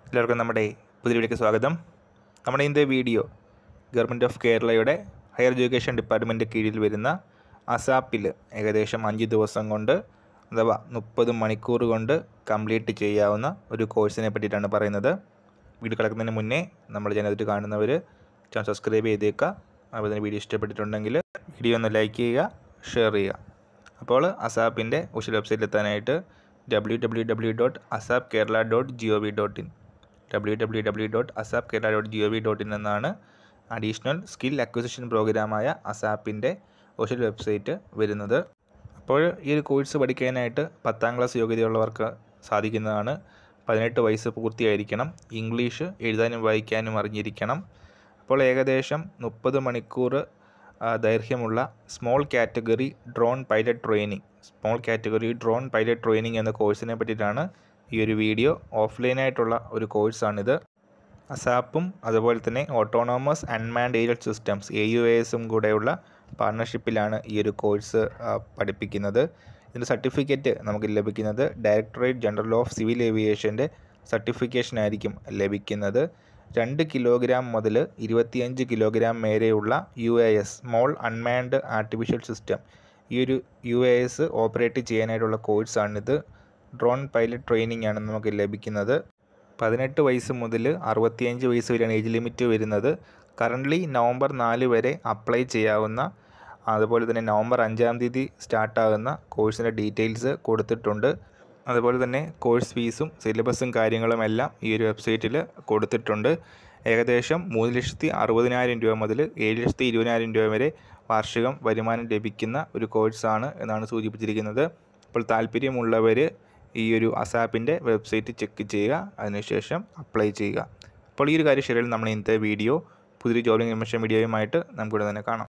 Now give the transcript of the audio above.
എല്ലാവർക്കും നമ്മുടെ പുതിയ വീഡിയോയ്ക്ക് സ്വാഗതം നമ്മുടെ ഇന്നത്തെ വീഡിയോ ഗവൺമെൻറ് ഓഫ് കേരളയുടെ ഹയർ എഡ്യൂക്കേഷൻ ഡിപ്പാർട്ട്മെൻറ്റ് കീഴിൽ വരുന്ന അസാപ്പിൽ ഏകദേശം അഞ്ച് ദിവസം കൊണ്ട് അഥവാ മുപ്പത് മണിക്കൂർ കൊണ്ട് കംപ്ലീറ്റ് ചെയ്യാവുന്ന ഒരു കോഴ്സിനെ പറ്റിയിട്ടാണ് പറയുന്നത് വീഡിയോ കിടക്കുന്നതിന് മുന്നേ നമ്മൾ ചാനൽ കാണുന്നവർ ചാനൽ സബ്സ്ക്രൈബ് ചെയ്തേക്കുക അതുപോലെ തന്നെ വീഡിയോ ഇഷ്ടപ്പെട്ടിട്ടുണ്ടെങ്കിൽ വീഡിയോ ഒന്ന് ലൈക്ക് ചെയ്യുക ഷെയർ ചെയ്യുക അപ്പോൾ അസാപ്പിൻ്റെ ഒഫീഷ്യൽ വെബ്സൈറ്റിൽ എത്താനായിട്ട് W W W dot ASAP Kerala dot G O V dot in W W W dot ASAP Kerala dot G O V dot in എന്നാണ് അഡീഷണൽ സ്കിൽ അക്വിസിഷൻ പ്രോഗ്രാമായ അസാപ്പിൻ്റെ ഒഫീഷ്യൽ വെബ്സൈറ്റ് വരുന്നത് അപ്പോൾ ഈ ഒരു കോഴ്സ് പഠിക്കാനായിട്ട് പത്താം ക്ലാസ് യോഗ്യതയുള്ളവർക്ക് സാധിക്കുന്നതാണ് പതിനെട്ട് വയസ്സ് പൂർത്തിയായിരിക്കണം ഇംഗ്ലീഷ് എഴുതാനും വായിക്കാനും അറിഞ്ഞിരിക്കണം അപ്പോൾ ഏകദേശം മുപ്പത് മണിക്കൂർ ആ, ദൈർഘ്യമുള്ള small category drone pilot training small category drone pilot training എന്ന കോഴ്സിനെ പറ്റിയിട്ടാണ് ഈ ഒരു വീഡിയോ ഓഫ്ലൈനായിട്ടുള്ള ഒരു കോഴ്സാണിത് അസാപ്പും അതുപോലെ തന്നെ autonomous unmanned aerial systems A U എസും കൂടെയുള്ള പാർട്ണർഷിപ്പിലാണ് ഈ ഒരു കോഴ്സ് ആ, പഠിപ്പിക്കുന്നത് ഇതിൻ്റെ സർട്ടിഫിക്കറ്റ് നമുക്ക് ലഭിക്കുന്നത് ഡയറക്ടറേറ്റ് ജനറൽ ഓഫ് സിവിൽ ഏവിയേഷൻ്റെ സർട്ടിഫിക്കേഷൻ ആയിരിക്കും ലഭിക്കുന്നത് രണ്ട് കിലോഗ്രാം മുതൽ ഇരുപത്തിയഞ്ച് കിലോഗ്രാം വരെയുള്ള U A S small unmanned artificial system ഈ ഒരു യു എ എസ് ഓപ്പറേറ്റ് ചെയ്യാനായിട്ടുള്ള കോഴ്സാണിത് ഡ്രോൺ പൈലറ്റ് ട്രെയിനിങ് ആണ് നമുക്ക് ലഭിക്കുന്നത് പതിനെട്ട് വയസ്സ് മുതൽ അറുപത്തിയഞ്ച് വയസ്സ് വരെയാണ് ഏജ് ലിമിറ്റ് വരുന്നത് കറൻ്റ്ലി നവംബർ നാല് വരെ അപ്ലൈ ചെയ്യാവുന്ന അതുപോലെ തന്നെ നവംബർ അഞ്ചാം തീയതി സ്റ്റാർട്ടാകുന്ന കോഴ്സിൻ്റെ ഡീറ്റെയിൽസ് കൊടുത്തിട്ടുണ്ട് അതുപോലെ തന്നെ കോഴ്സ് ഫീസും സിലബസും കാര്യങ്ങളും എല്ലാം ഈ ഒരു വെബ്സൈറ്റിൽ കൊടുത്തിട്ടുണ്ട് ഏകദേശം മൂന്ന് ലക്ഷത്തി അറുപതിനായിരം രൂപ മുതൽ ഏഴ് ലക്ഷത്തി ഇരുപതിനായിരം രൂപ വരെ വാർഷികം വരുമാനം ലഭിക്കുന്ന ഒരു കോഴ്സാണ് എന്നാണ് സൂചിപ്പിച്ചിരിക്കുന്നത് അപ്പോൾ താല്പര്യമുള്ളവർ ഈ ഒരു അസാപ്പിൻ്റെ വെബ്സൈറ്റ് ചെക്ക് ചെയ്യുക അതിനുശേഷം അപ്ലൈ ചെയ്യുക അപ്പോൾ ഈ ഒരു കാര്യം ശരിയാൽ നമ്മൾ ഇന്നത്തെ വീഡിയോ പുതിയൊരു ജോബിംഗ് ഇൻഫർമേഷൻ വീഡിയോയുമായിട്ട് നമുക്കിവിടെ തന്നെ കാണാം